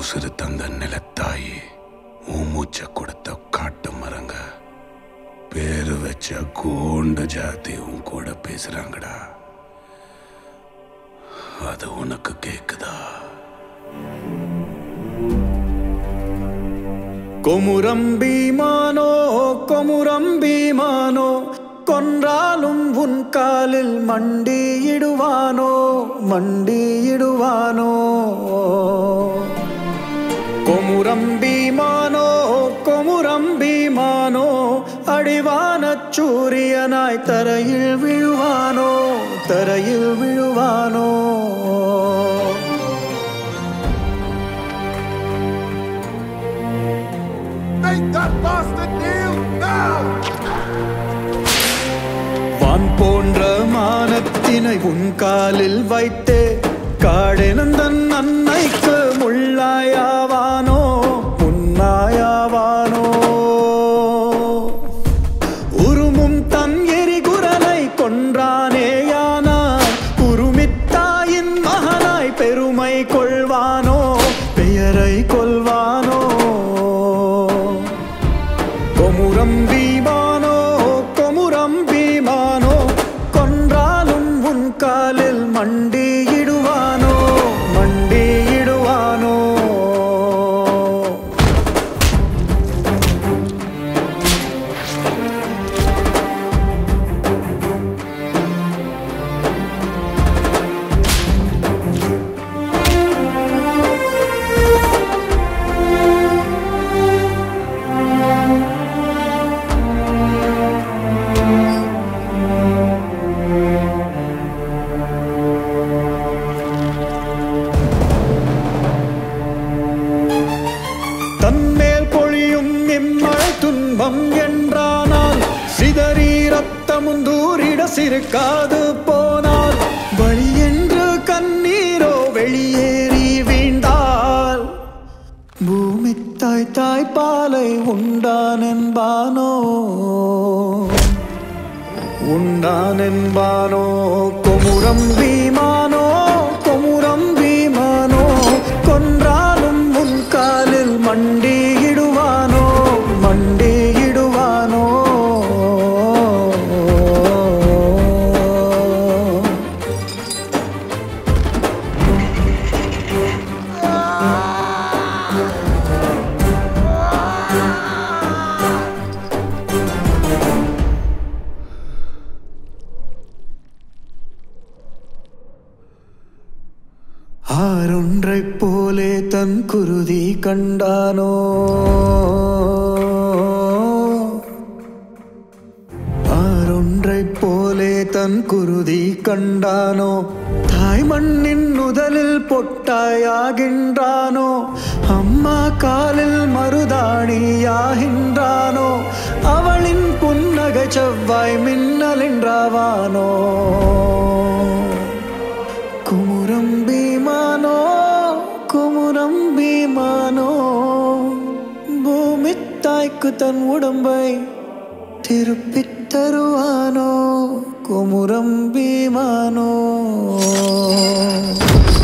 உசுறு தந்த நிலத்தாயி உன் மூச்சை கொடுத்த காட்டு மரங்க பேரு வச்ச கோண்ட ஜாதி உன் கூட பேசுறாங்கடா அது உனக்கு கேக்குதா கொமுரம் பீமானோ கொமுரம் பீமானோ கொன்றாலும் உன் காலில் மண்டியிடுவானோ மண்டியிடுவானோ கொமுரம் பீமானோ கொமுரம் பீமானோ அடிவானச் சூரியனாய் தரையில் விழுவானோ தரையில் விழுவானோ Make that bastard kneel now! வான் போன்ற மானத்தினை உன் காலில் வைத்தே காடெனந்தன் அன்னைக்கு முள்ளாயாவானோ முன்னாயாவானோ உருமும் தன் எரிகுரலை கொன்றானேயானாய் உருமித்தாயின் மகனாய் பெருமை கொள்வானோ பெயரை கொள்வானோ கொமுரம் பீமானோ கொமுரம் பீமானோ கொன்றாலும் உன் காலில் மண்டியிடுவானோ மண்டியிடுவானோ தன்மேல் பொழியும் இம்மழை துன்பம் என்றானால் சிதறி ரத்தமும் தூரிட சிறுக்காது போனால் வழி என்று கண்ணீரோ வெளியேறி வீண்டால் பூமி தாய் தாய் பாலை உண்டான் என்பானோ உண்டான் என்பானோ கொமுரம் பீமானோ கொமுரம் பீமானோ கொன்றாலும் முன் காலில் மண்டியிடுவானோ மண்டியிடுவானோ ஆறொன்றைப் போலே தன் குருதி கண்டானோ ஆறொன்றைப் போலே தன் குருதி கண்டானோ தாய் மண்ணின் முதலில் பொட்டாயாகின்றானோ அம்மா காலில் மருதாணியாகின்றானோ அவளின் புன்னகை செவ்வாய் மின்னலின்றாவானோ குமுரம் பீமானோ குமுரம் பீமானோ பூமி தாய்க்கு தன் உடம்பை திருப்பித் தருவானோ குமுரம் பீமானோ